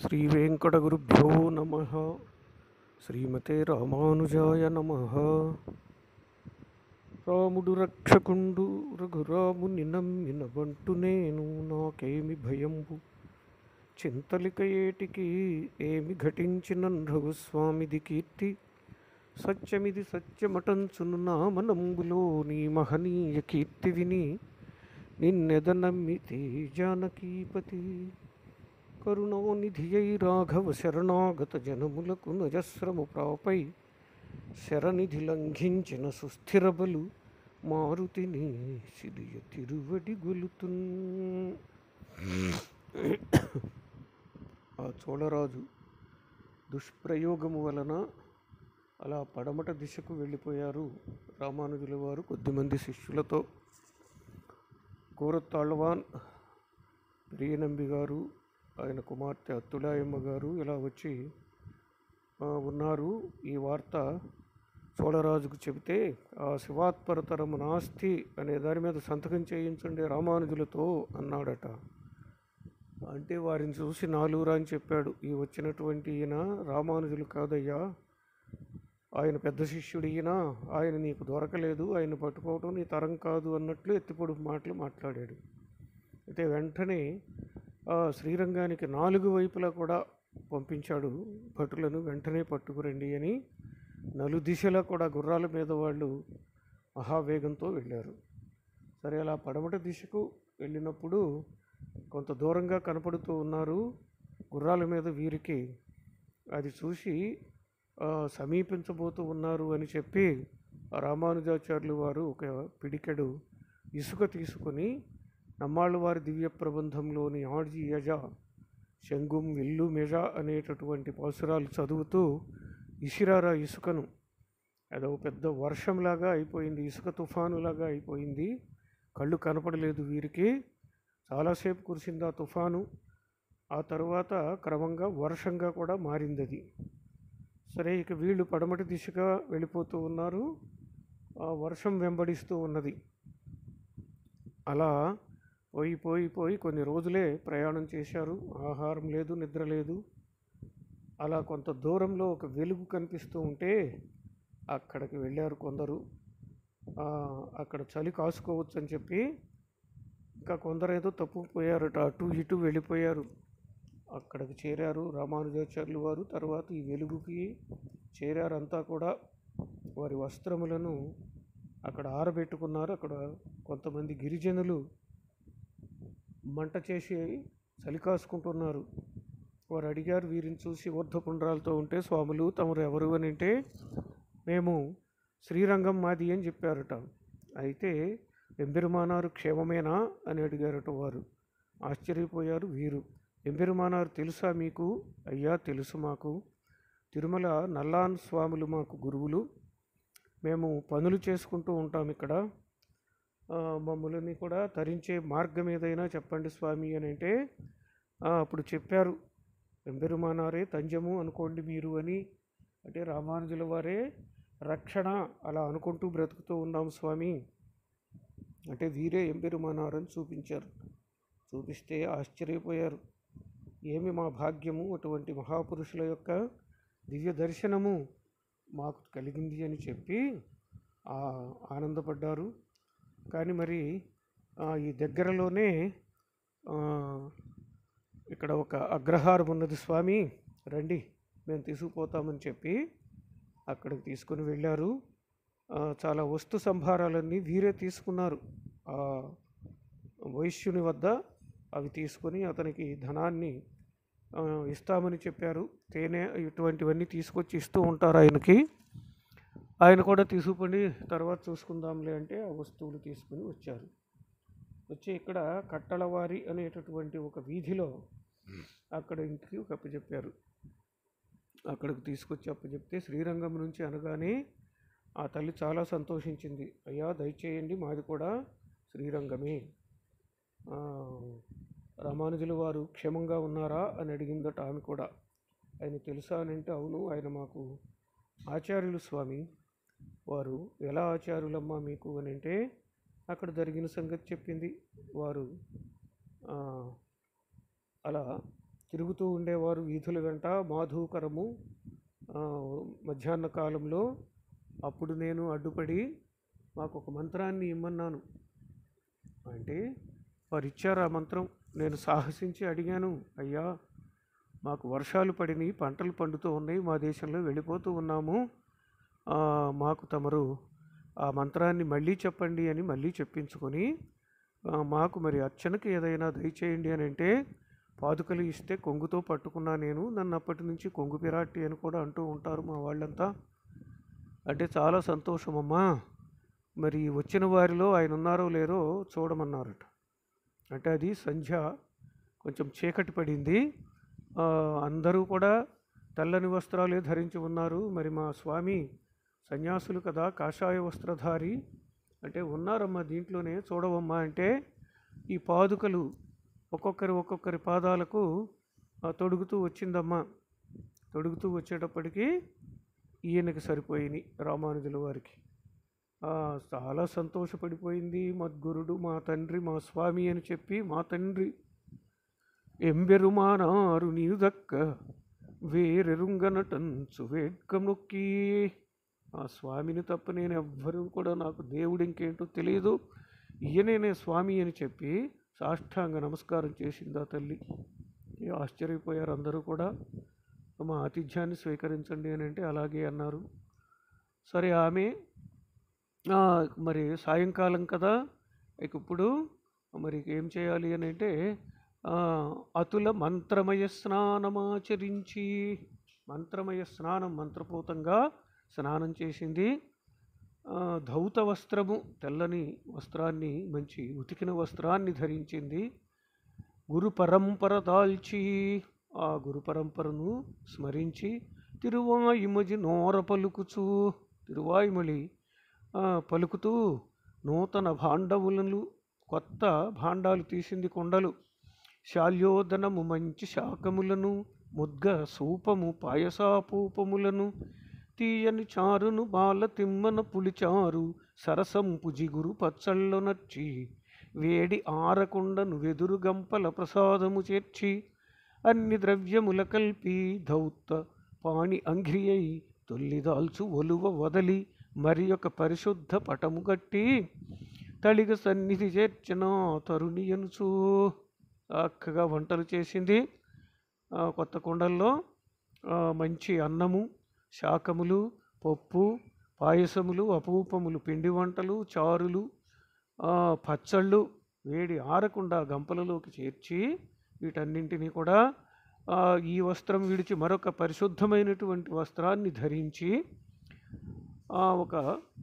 శ్రీవేంకటగురుభ్యో నమ శ్రీమతే రామానుజాయ నమ రాముడు రక్షకుండు రఘురాముని నమ్మిన బంటు నేను నాకేమి భయంబు చింతలిక ఏటికి ఏమి ఘటించిన రఘుస్వామిది కీర్తి సత్యమిది సత్యమటంచును నా మనంబులో నీ మహనీయ కీర్తి విని నిన్నెద నమ్మితే జానకీపతి కరుణోనిధియై రాఘవ శరణాగత జనములకు నజస్రము ప్రాపై శరనిధి లంఘించిన సుస్థిర బలు మారుతిని సిరియ తిరువడి గొలుతున్ ఆ చోళరాజు దుష్ప్రయోగము వలన అలా పడమట దిశకు వెళ్ళిపోయారు రామానుజుల వారు కొద్దిమంది శిష్యులతో కోరతాళ్వాన్ ప్రియనంబి గారు ఆయన కుమార్తె అత్తుడాయమ్మ గారు ఇలా వచ్చి ఆ, ఉన్నారు ఈ వార్త చోళరాజుకు చెబితే ఆ శివాత్పరతరము నాస్తి అనే దాని మీద సంతకం చేయించండి రామానుజులతో అన్నాడట అంటే వారిని చూసి నాలుగురా అని చెప్పాడు ఈ వచ్చినటువంటి ఈయన రామానుజులు కాదయ్యా ఆయన పెద్ద శిష్యుడు ఈయన ఆయన నీకు దొరకలేదు ఆయన పట్టుకోవటం నీ తరం కాదు అన్నట్లు ఎత్తిపొడుపు మాటలు మాట్లాడాడు అయితే వెంటనే ఆ శ్రీరంగానికి నాలుగు వైపులా కూడా పంపించాడు భటులను వెంటనే పట్టుకురండి అని నలు దిశలా కూడా గుర్రాల మీద వాళ్ళు మహావేగంతో వెళ్ళారు సరే అలా పడమట దిశకు వెళ్ళినప్పుడు కొంత దూరంగా కనపడుతూ ఉన్నారు గుర్రాల మీద వీరికి అది చూసి ఆ, సమీపించబోతూ ఉన్నారు అని చెప్పి ఆ రామానుజాచార్యులు వారు ఒక పిడికెడు ఇసుక తీసుకొని నమ్మాళ్ళ వారి దివ్య ప్రబంధంలోని ఆడ్జి యజ శంగుం విల్లు మెజ అనేటటువంటి పాసురాలు చదువుతూ ఇసిరారా ఇసుకను అదొక పెద్ద వర్షంలాగా అయిపోయింది ఇసుక తుఫానులాగా అయిపోయింది కళ్ళు కనపడలేదు వీరికి చాలాసేపు కురిసింది ఆ తుఫాను ఆ తర్వాత క్రమంగా వర్షంగా కూడా మారింది అది సరే ఇక వీళ్ళు పడమటి దిశగా వెళ్ళిపోతూ ఉన్నారు ఆ వర్షం వెంబడిస్తూ ఉన్నది అలా పోయి పోయి పోయి కొన్ని రోజులే ప్రయాణం చేశారు ఆహారం లేదు నిద్ర లేదు అలా కొంత దూరంలో ఒక వెలుగు కనిపిస్తూ ఉంటే అక్కడికి వెళ్ళారు కొందరు ఆ, అక్కడ చలి కాసుకోవచ్చు అని చెప్పి ఇంకా కొందరు ఏదో తప్పుపోయారట అటు ఇటు వెళ్ళిపోయారు అక్కడికి చేరారు రామానుజాచార్యులు వారు తర్వాత ఈ వెలుగుకి చేరారంతా కూడా వారి వస్త్రములను అక్కడ ఆరబెట్టుకున్నారు అక్కడ కొంతమంది గిరిజనులు మంట చేసి చలి కాసుకుంటున్నారు వారు అడిగారు వీరిని చూసి ఊర్ధపుండ్రాలతో ఉంటే స్వాములు తమరు ఎవరు అని అంటే మేము శ్రీరంగం మాది అని చెప్పారట అయితే ఎంబెరుమానారు క్షేమమేనా అని అడిగారట వారు ఆశ్చర్యపోయారు వీరు ఎంబెరుమానారు తెలుసా మీకు అయ్యా తెలుసు మాకు తిరుమల నల్లాన్ స్వాములు మాకు గురువులు మేము పనులు చేసుకుంటూ ఉంటాం ఇక్కడ ఆ, మమ్మల్ని కూడా తరించే మార్గం ఏదైనా చెప్పండి స్వామి అని అంటే ఆ, అప్పుడు చెప్పారు ఎంబెరుమానారే తంజము అనుకోండి మీరు అని అంటే రామానుజుల వారే రక్షణ అలా అనుకుంటూ బ్రతుకుతూ ఉన్నాం స్వామి అంటే వీరే ఎంబెరుమానారని చూపించారు చూపిస్తే ఆశ్చర్యపోయారు ఏమి మా భాగ్యము అటువంటి మహాపురుషుల యొక్క దివ్య దర్శనము మాకు కలిగింది అని చెప్పి ఆ, ఆనందపడ్డారు కానీ మరి ఆ, ఈ దగ్గరలోనే ఆ, ఇక్కడ ఒక అగ్రహారం ఉన్నది స్వామి రండి మేము తీసుకుపోతామని చెప్పి అక్కడికి తీసుకుని వెళ్ళారు ఆ, చాలా వస్తు సంభారాలన్నీ వీరే తీసుకున్నారు ఆ వైశ్యుని వద్ద అవి తీసుకొని అతనికి ధనాన్ని ఆ, ఇస్తామని చెప్పారు తేనె ఇటువంటివన్నీ తీసుకొచ్చి ఇస్తూ ఉంటారు ఆయనకి ఆయన కూడా తీసుకుని తర్వాత చూసుకుందాంలే అంటే ఆ వస్తువులు తీసుకుని వచ్చారు వచ్చి ఇక్కడ కట్టలవారి అనేటటువంటి ఒక వీధిలో అక్కడ ఇంటికి ఒక అప్పచెప్పారు అక్కడికి తీసుకొచ్చి అప్పచెప్తే శ్రీరంగం నుంచి అనగానే ఆ తల్లి చాలా సంతోషించింది అయ్యా దయచేయండి మాది కూడా శ్రీరంగమే ఆ, రామానుజుల వారు క్షేమంగా ఉన్నారా అని అడిగిందట ఆమె కూడా ఆయన తెలుసా అని అంటే అవును ఆయన మాకు ఆచార్యులు స్వామి వారు ఎలా ఆచార్యులమ్మా మీకు అని అంటే అక్కడ జరిగిన సంగతి చెప్పింది వారు ఆ, అలా తిరుగుతూ ఉండేవారు వీధుల వెంట మాధుకరము ఆ, మధ్యాహ్న కాలంలో అప్పుడు నేను అడ్డుపడి మాకు ఒక మంత్రాన్ని ఇమ్మన్నాను అంటే వారు ఇచ్చారు ఆ మంత్రం నేను సాహసించి అడిగాను అయ్యా మాకు వర్షాలు పడినాయి పంటలు పండుతూ ఉన్నాయి మా దేశంలో వెళ్ళిపోతూ ఉన్నాము ఆ, మాకు తమరు ఆ మంత్రాన్ని మళ్ళీ చెప్పండి అని మళ్ళీ చెప్పించుకొని ఆ, మాకు మరి అర్చనకి ఏదైనా దయచేయండి అని అంటే పాదుకలు ఇస్తే కొంగుతో పట్టుకున్నా నేను నన్ను అప్పటి నుంచి కొంగు పిరాట్టి అని కూడా అంటూ ఉంటారు మా వాళ్ళంతా అంటే చాలా సంతోషమమ్మా మరి వచ్చిన వారిలో ఆయన ఉన్నారో లేరో చూడమన్నారట అంటే అది సంధ్య కొంచెం చీకటి పడింది ఆ, అందరూ కూడా తెల్లని వస్త్రాలే ధరించి ఉన్నారు మరి మా స్వామి సన్యాసులు కదా కాషాయ వస్త్రధారి అంటే ఉన్నారమ్మా దీంట్లోనే చూడవమ్మా అంటే ఈ పాదుకలు ఒక్కొక్కరి ఒక్కొక్కరి పాదాలకు ఆ, తొడుగుతూ వచ్చిందమ్మా తొడుగుతూ వచ్చేటప్పటికి ఈయనకి సరిపోయినాయి రామానుజుల వారికి ఆ, చాలా సంతోషపడిపోయింది మద్గురుడు మా తండ్రి మా స్వామి అని చెప్పి మా తండ్రి ఎంబెరుమానారు నీవు దక్క వేరెరుంగనటంచు వేడ్కముక్కి ఆ స్వామిని తప్ప నేను ఎవ్వరూ కూడా నాకు దేవుడు ఇంకేంటో తెలియదు ఈయనేనే స్వామి అని చెప్పి సాష్టాంగ నమస్కారం చేసింది ఆ తల్లి ఏ ఆశ్చర్యపోయారు అందరూ కూడా మా ఆతిథ్యాన్ని స్వీకరించండి అని అంటే అలాగే అన్నారు సరే ఆమె ఆ, మరి సాయంకాలం కదా ఇక ఇప్పుడు మరి ఏం చేయాలి అని అంటే ఆ, అతుల మంత్రమయ స్నానమాచరించి మంత్రమయ స్నానం మంత్రపూతంగా స్నానం చేసింది ఆ, ధౌత వస్త్రము తెల్లని వస్త్రాన్ని మంచి ఉతికిన వస్త్రాన్ని ధరించింది గురు పరంపర దాల్చి ఆ గురు పరంపరను స్మరించి తిరువాయిమజి నోర పలుకుచు తిరువాయిమలి ఆ, పలుకుతూ నూతన భాండవులను కొత్త భాండాలు తీసింది కొండలు శాల్యోదనము మంచి శాకములను ముద్గ సూపము పాయసాపూపములను తీయని చారును బాల తిమ్మన పులిచారు సరసంపు జిగురు పచ్చళ్ళు నచ్చి వేడి ఆరకుండను వెదురు గంపల ప్రసాదము చేర్చి అన్ని ద్రవ్యముల కల్పి ధౌత పాణి అంఘ్రియై తొల్లిదాల్చు ఒలువ వదలి మరి ఒక పరిశుద్ధ పటము కట్టి తళిగ సన్నిధి చేర్చిన తరుణి అనుచు చక్కగా వంటలు చేసింది ఆ, కొత్త కుండల్లో ఆ, మంచి అన్నము శాకములు పప్పు పాయసములు అపూపములు పిండి వంటలు చారులు ఆ, పచ్చళ్ళు వేడి ఆరకుండా గంపలలోకి చేర్చి వీటన్నింటినీ కూడా ఆ, ఈ వస్త్రం విడిచి మరొక పరిశుద్ధమైనటువంటి వస్త్రాన్ని ధరించి ఆ, ఒక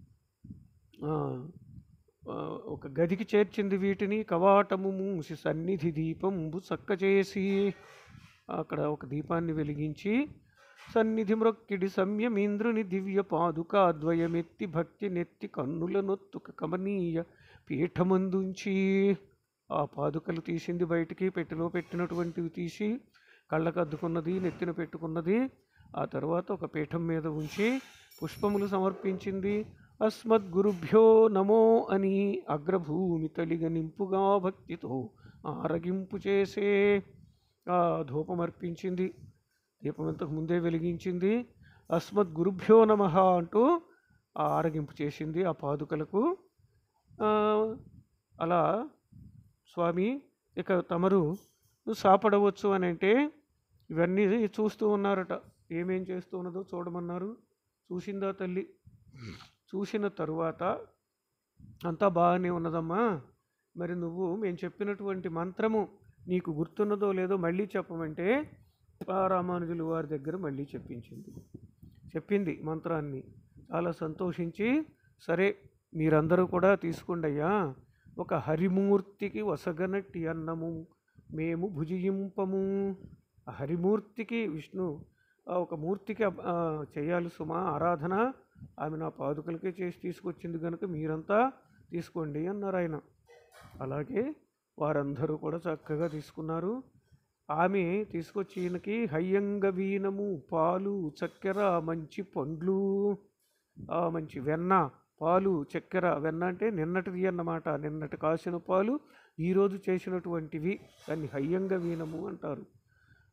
ఆ, ఆ, ఒక గదికి చేర్చింది వీటిని కవాటము మూసి సన్నిధి దీపంబు చక్క చేసి అక్కడ ఒక దీపాన్ని వెలిగించి సన్నిధి మ్రొక్కిడి సంయమీంద్రుని దివ్య పాదుక ద్వయమెత్తి భక్తి నెత్తి కన్నుల నొత్తుక కమనీయ పీఠమందుంచి ఆ పాదుకలు తీసింది బయటికి పెట్టెలో పెట్టినటువంటివి తీసి కళ్ళకు అద్దుకున్నది నెత్తిన పెట్టుకున్నది ఆ తర్వాత ఒక పీఠం మీద ఉంచి పుష్పములు సమర్పించింది అస్మద్గురుభ్యో నమో అని అగ్రభూమి తలిగ నింపుగా భక్తితో ఆరగింపు చేసే ఆ ధూపం అర్పించింది దీపం ఇంతకు ముందే వెలిగించింది అస్మద్ గురుభ్యో నమ అంటూ ఆ ఆరగింపు చేసింది ఆ పాదుకలకు ఆ, అలా స్వామి ఇక తమరు సాపడవచ్చు అని అంటే ఇవన్నీ చూస్తూ ఉన్నారట ఏమేం చేస్తూ ఉన్నదో చూడమన్నారు చూసిందా తల్లి చూసిన తరువాత అంతా బాగానే ఉన్నదమ్మా మరి నువ్వు మేము చెప్పినటువంటి మంత్రము నీకు గుర్తున్నదో లేదో మళ్ళీ చెప్పమంటే ఆ రామానుజులు వారి దగ్గర మళ్ళీ చెప్పించింది చెప్పింది మంత్రాన్ని చాలా సంతోషించి సరే మీరందరూ కూడా తీసుకోండి అయ్యా ఒక హరిమూర్తికి వసగనట్టి అన్నము మేము భుజింపము ఆ హరిమూర్తికి విష్ణు ఆ ఒక మూర్తికి అబ్- ఆ, చేయాలి సుమా ఆరాధన ఆమె నా పాదుకలకే చేసి తీసుకొచ్చింది కనుక మీరంతా తీసుకోండి అన్నారు ఆయన అలాగే వారందరూ కూడా చక్కగా తీసుకున్నారు ఆమె తీసుకొచ్చి ఈయనకి హయ్యంగ వీనము పాలు చక్కెర మంచి పండ్లు ఆ, మంచి వెన్న పాలు చక్కెర వెన్న అంటే నిన్నటిది అన్నమాట నిన్నటి కాసిన పాలు ఈరోజు చేసినటువంటివి దాన్ని హయ్యంగ వీనము అంటారు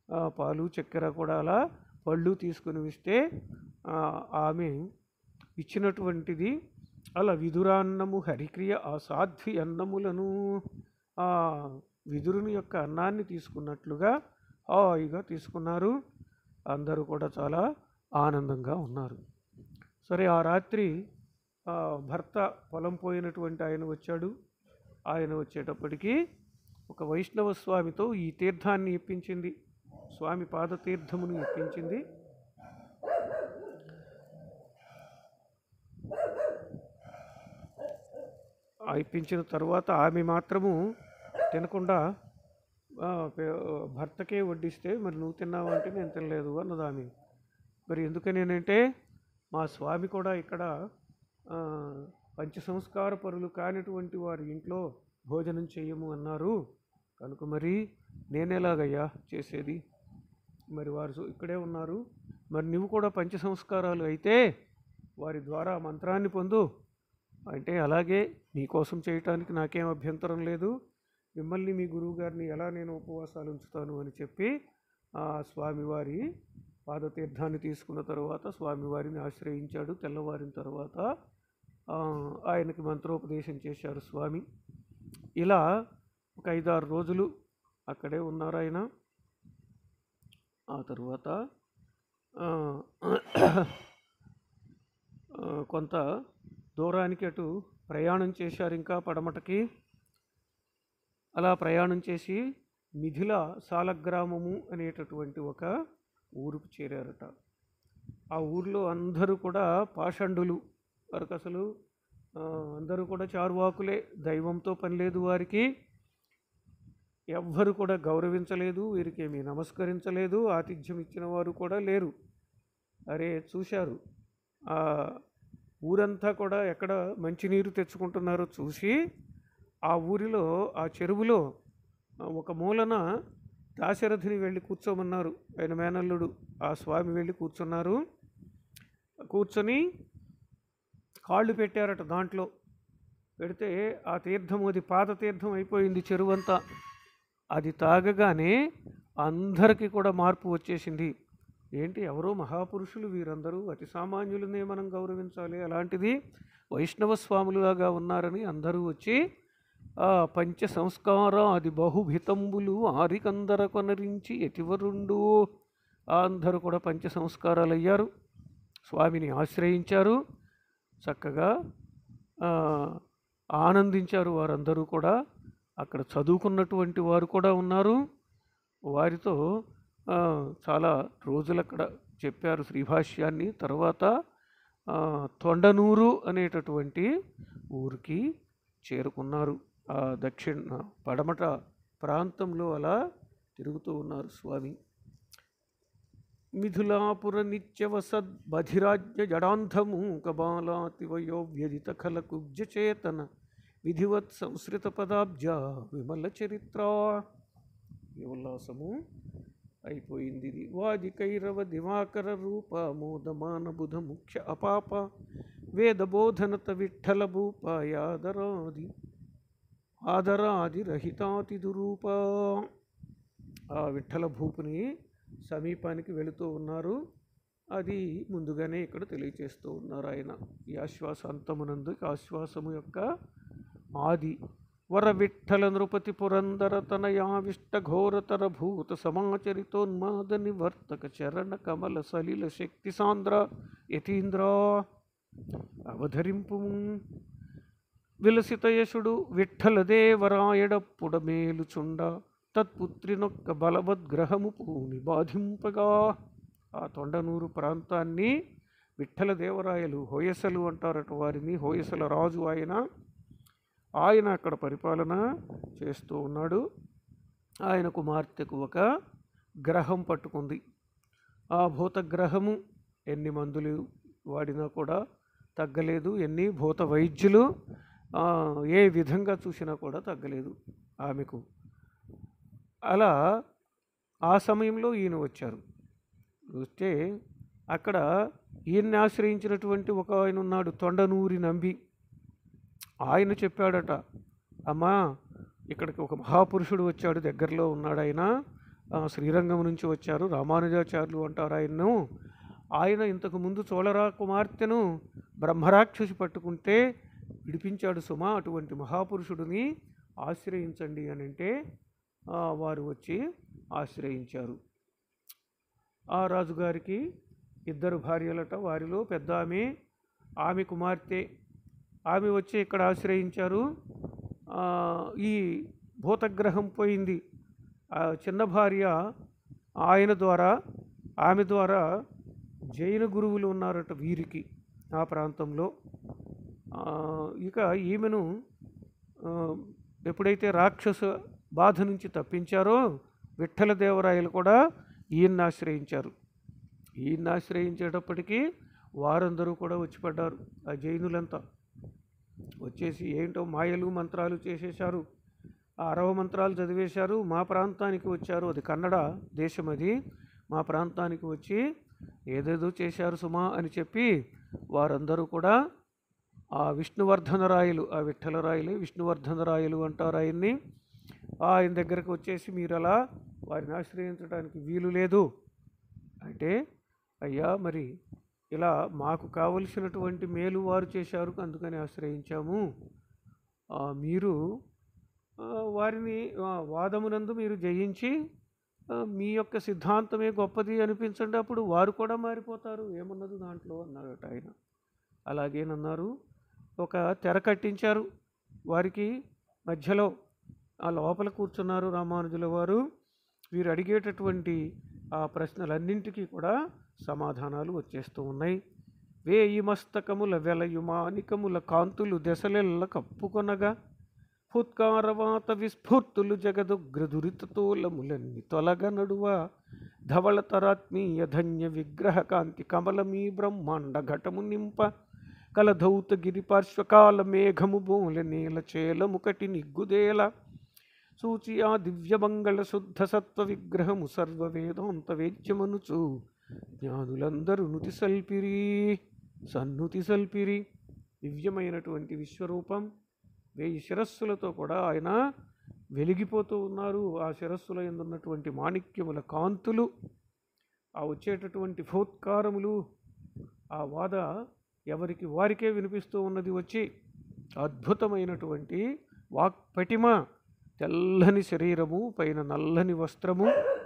ఆ, పాలు చక్కెర కూడా అలా పళ్ళు తీసుకుని ఇస్తే ఆ, ఆమె ఇచ్చినటువంటిది అలా విదురాన్నము హరిక్రియ ఆ సాధ్వి అన్నములను ఆ విదురుని యొక్క అన్నాన్ని తీసుకున్నట్లుగా హాయిగా తీసుకున్నారు అందరూ కూడా చాలా ఆనందంగా ఉన్నారు సరే ఆ రాత్రి ఆ, భర్త పొలం పోయినటువంటి ఆయన వచ్చాడు ఆయన వచ్చేటప్పటికి ఒక వైష్ణవ స్వామితో ఈ తీర్థాన్ని ఇప్పించింది స్వామి పాదతీర్థమును ఇప్పించింది ఆ ఇప్పించిన తర్వాత ఆమె మాత్రము తినకుండా ఆ, పే- భర్తకే వడ్డిస్తే మరి నువ్వు తిన్నావా అంటే నేను తినలేదు అన్నది ఆమె మరి ఎందుకని అంటే మా స్వామి కూడా ఇక్కడ ఆ, పంచ సంస్కార పరులు కానిటువంటి వారి ఇంట్లో భోజనం చేయము అన్నారు కనుక మరి నేనేలాగయ్యా చేసేది మరి వారు సో- ఇక్కడే ఉన్నారు మరి నువ్వు కూడా పంచ సంస్కారాలు అయితే వారి ద్వారా మంత్రాన్ని పొందు అంటే అలాగే నీకోసం చేయటానికి నాకేం అభ్యంతరం లేదు మిమ్మల్ని మీ గురువు గారిని ఎలా నేను ఉపవాసాలు ఉంచుతాను అని చెప్పి ఆ స్వామివారి పాదతీర్థాన్ని తీసుకున్న తర్వాత స్వామివారిని ఆశ్రయించాడు తెల్లవారిన తర్వాత ఆ, ఆయనకి మంత్రోపదేశం చేశారు స్వామి ఇలా ఒక ఐదారు రోజులు అక్కడే ఉన్నారు ఆయన ఆ తర్వాత ఆ, ఆ, కొంత దూరానికి అటు ప్రయాణం చేశారు ఇంకా పడమటకి అలా ప్రయాణం చేసి మిథిల సాలగ్రామము అనేటటువంటి ఒక ఊరుకు చేరారట ఆ ఊర్లో అందరూ కూడా పాషండులు వారికి అసలు ఆ, అందరూ కూడా చారువాకులే దైవంతో పని లేదు వారికి ఎవ్వరు కూడా గౌరవించలేదు వీరికి ఏమీ నమస్కరించలేదు ఆతిథ్యం ఇచ్చిన వారు కూడా లేరు అరే చూశారు ఆ ఊరంతా కూడా ఎక్కడ మంచినీరు తెచ్చుకుంటున్నారో చూసి ఆ ఊరిలో ఆ చెరువులో ఆ, ఒక మూలన దాశరథిని వెళ్ళి కూర్చోమన్నారు ఆయన మేనల్లుడు ఆ స్వామి వెళ్ళి కూర్చున్నారు కూర్చొని కాళ్ళు పెట్టారట దాంట్లో పెడితే ఆ తీర్థం అది పాత తీర్థం అయిపోయింది చెరువంతా అది తాగగానే అందరికీ కూడా మార్పు వచ్చేసింది ఏంటి ఎవరో మహాపురుషులు వీరందరూ అతి సామాన్యులనే మనం గౌరవించాలి అలాంటిది వైష్ణవ స్వాములుగా ఉన్నారని అందరూ వచ్చి ఆ పంచ సంస్కార అది బహుభితంబులు ఆరికందర కొనరించి ఎతివరుండు అందరూ కూడా పంచ సంస్కారాలు అయ్యారు స్వామిని ఆశ్రయించారు చక్కగా ఆ, ఆనందించారు వారందరూ కూడా అక్కడ చదువుకున్నటువంటి వారు కూడా ఉన్నారు వారితో ఆ, చాలా రోజులు అక్కడ చెప్పారు శ్రీభాష్యాన్ని తర్వాత ఆ, తొండనూరు అనేటటువంటి ఊరికి చేరుకున్నారు ఆ దక్షిణ పడమట ప్రాంతంలో అలా తిరుగుతూ ఉన్నారు స్వామి మిథులాపుర నిత్యవసద్ బధిరాజ్య జడాంధము కబాలాతివయో వ్యధిత ఖల కుబ్జచేతన విధివత్ సంస్కృత పదాబ్జ విమల చరిత్ర ఈ ఉల్లాసము అయిపోయింది ఇది వాదికైరవ దివాకర రూప మోదమాన బుధ ముఖ్య అపాప వేదబోధనత విఠల భూప యాదరాది ఆదరాది రహితాతి దురూప ఆ విఠల భూపుని సమీపానికి వెళుతూ ఉన్నారు అది ముందుగానే ఇక్కడ తెలియచేస్తూ ఉన్నారు ఆయన ఈ ఆశ్వాస అంతమునందు ఈ ఆశ్వాసము యొక్క ఆది వర విఠల నృపతి పురందర తనయావిష్ట ఘోరతర భూత సమాచరితోన్మాద నివర్తక చరణ కమల సలిల శక్తి సాంద్ర యతీంద్ర అవధరింపు విలసితయశుడు విఠలదేవరాయడప్పుడమేలుచుండ తత్పుత్రినొక్క బలవద్గ్రహము పూని బాధింపగా ఆ తొండనూరు ప్రాంతాన్ని విఠల దేవరాయలు హోయసలు అంటారట వారిని హోయసల రాజు ఆయన ఆయన అక్కడ పరిపాలన చేస్తూ ఉన్నాడు ఆయన కుమార్తెకు ఒక గ్రహం పట్టుకుంది ఆ భూతగ్రహము ఎన్ని మందులు వాడినా కూడా తగ్గలేదు ఎన్ని భూత వైద్యులు ఆ, ఏ విధంగా చూసినా కూడా తగ్గలేదు ఆమెకు అలా ఆ సమయంలో ఈయన వచ్చారు వస్తే అక్కడ ఈయన్ని ఆశ్రయించినటువంటి ఒక ఆయన ఉన్నాడు తొండనూరి నంబి ఆయన చెప్పాడట అమ్మా ఇక్కడికి ఒక మహాపురుషుడు వచ్చాడు దగ్గరలో ఉన్నాడు ఆయన ఆ, శ్రీరంగం నుంచి వచ్చారు రామానుజాచార్యులు అంటారు ఆయన్ను ఆయన ఇంతకు ముందు చోళరా కుమార్తెను బ్రహ్మరాక్షసి పట్టుకుంటే విడిపించాడు సుమా అటువంటి మహాపురుషుడిని ఆశ్రయించండి అని అంటే ఆ, వారు వచ్చి ఆశ్రయించారు ఆ రాజుగారికి ఇద్దరు భార్యలట వారిలో పెద్ద ఆమె ఆమె కుమార్తె ఆమె వచ్చి ఇక్కడ ఆశ్రయించారు ఆ, ఈ భూతగ్రహం పోయింది ఆ చిన్న భార్య ఆయన ద్వారా ఆమె ద్వారా జైన గురువులు ఉన్నారట వీరికి ఆ ప్రాంతంలో ఆ, ఇక ఈమెను ఆ, ఎప్పుడైతే రాక్షస బాధ నుంచి తప్పించారో విఠల దేవరాయలు కూడా ఈయన్ని ఆశ్రయించారు ఈయన్ని ఆశ్రయించేటప్పటికీ వారందరూ కూడా వచ్చి పడ్డారు ఆ జైనులంతా వచ్చేసి ఏంటో మాయలు మంత్రాలు చేసేశారు ఆ అరవ మంత్రాలు చదివేశారు మా ప్రాంతానికి వచ్చారు అది కన్నడ దేశం అది మా ప్రాంతానికి వచ్చి ఏదేదో చేశారు సుమా అని చెప్పి వారందరూ కూడా ఆ విష్ణువర్ధనరాయలు ఆ విఠలరాయలు విష్ణువర్ధనరాయలు అంటారు ఆయన్ని ఆయన దగ్గరకు వచ్చేసి మీరు అలా వారిని ఆశ్రయించడానికి వీలు లేదు అంటే అయ్యా మరి ఇలా మాకు కావలసినటువంటి మేలు వారు చేశారు అందుకని ఆశ్రయించాము ఆ, మీరు ఆ, వారిని ఆ, వాదమునందు మీరు జయించి ఆ, మీ యొక్క సిద్ధాంతమే గొప్పది అనిపించండి అప్పుడు వారు కూడా మారిపోతారు ఏమున్నది దాంట్లో అన్నారట ఆయన అలాగేనన్నారు ఒక తెర కట్టించారు వారికి మధ్యలో ఆ లోపల కూర్చున్నారు రామానుజుల వారు వీరు అడిగేటటువంటి ఆ ప్రశ్నలన్నింటికీ కూడా సమాధానాలు వచ్చేస్తూ ఉన్నాయి వేయి మస్తకముల వెలయు మానికముల కాంతులు దశలెల్ల కప్పుకొనగా ఫుత్కారవాత విస్ఫూర్తులు జగదుగ్రదురితతోలములన్ని తొలగ నడువ ధవళతరాత్మీయ ధన్య విగ్రహ కాంతి కమలమీ బ్రహ్మాండ ఘటము నింప కలధౌత గిరి పార్శ్వకాల మేఘము బోల నీల చేలముకటి నిగ్గుదేల సూచి ఆ దివ్యమంగళ శుద్ధ సత్వ విగ్రహము సర్వ వేదాంత వేద్యమనుచు జ్ఞానులందరూ నుతి సల్పిరి సన్నుతి సల్పిరి దివ్యమైనటువంటి విశ్వరూపం వెయ్యి శిరస్సులతో కూడా ఆయన వెలిగిపోతూ ఉన్నారు ఆ శిరస్సుల ఎందున్నటువంటి మాణిక్యముల కాంతులు ఆ వచ్చేటటువంటి ఫోత్కారములు ఆ వాద ఎవరికి వారికే వినిపిస్తూ ఉన్నది వచ్చి అద్భుతమైనటువంటి వాక్పటిమ తెల్లని శరీరము పైన నల్లని వస్త్రము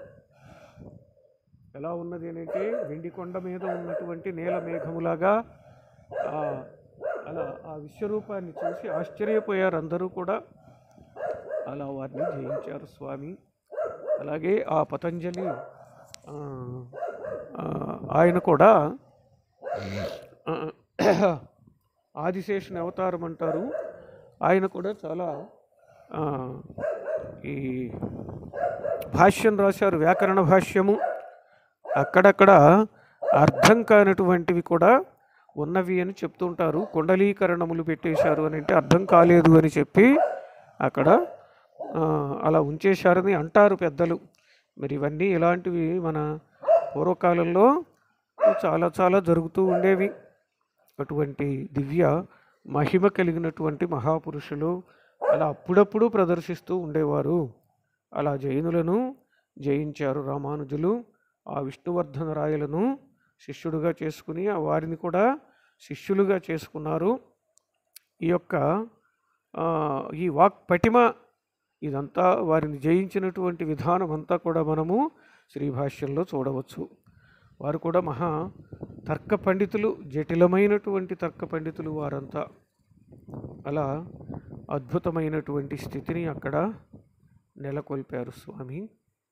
ఎలా ఉన్నది అని అంటే వెండి కొండ మీద ఉన్నటువంటి నీల మేఘములాగా ఆ, అలా ఆ విశ్వరూపాన్ని చూసి ఆశ్చర్యపోయారు అందరూ కూడా అలా వారిని జయించారు స్వామి అలాగే ఆ పతంజలి ఆ, ఆ, ఆయన కూడా ఆ, ఆదిశేషుని అవతారం అంటారు ఆయన కూడా చాలా ఆ, ఈ భాష్యం రాశారు వ్యాకరణ భాష్యము అక్కడక్కడ అర్థం కానటువంటివి కూడా ఉన్నవి అని చెప్తుంటారు కుండలీకరణములు పెట్టేశారు అని అంటే అర్థం కాలేదు అని చెప్పి అక్కడ ఆ, అలా ఉంచేశారని అంటారు పెద్దలు మరి ఇవన్నీ ఇలాంటివి మన పూర్వకాలంలో చాలా చాలా జరుగుతూ ఉండేవి అటువంటి దివ్య మహిమ కలిగినటువంటి మహాపురుషులు అలా అప్పుడప్పుడు ప్రదర్శిస్తూ ఉండేవారు అలా జైనులను జయించారు రామానుజులు ఆ విష్ణువర్ధన రాయలను శిష్యుడుగా చేసుకుని ఆ వారిని కూడా శిష్యులుగా చేసుకున్నారు ఈ యొక్క ఆ, ఈ వాక్ పటిమ ఇదంతా వారిని జయించినటువంటి విధానం అంతా కూడా మనము శ్రీ భాష్యంలో చూడవచ్చు వారు కూడా మహా తర్క పండితులు జటిలమైనటువంటి తర్క పండితులు వారంతా అలా అద్భుతమైనటువంటి స్థితిని అక్కడ నెలకొల్పారు స్వామి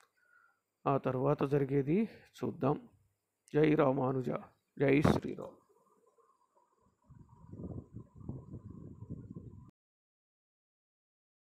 ఆ తర్వాత జరిగేది చూద్దాం జై రామానుజ జై శ్రీరామ్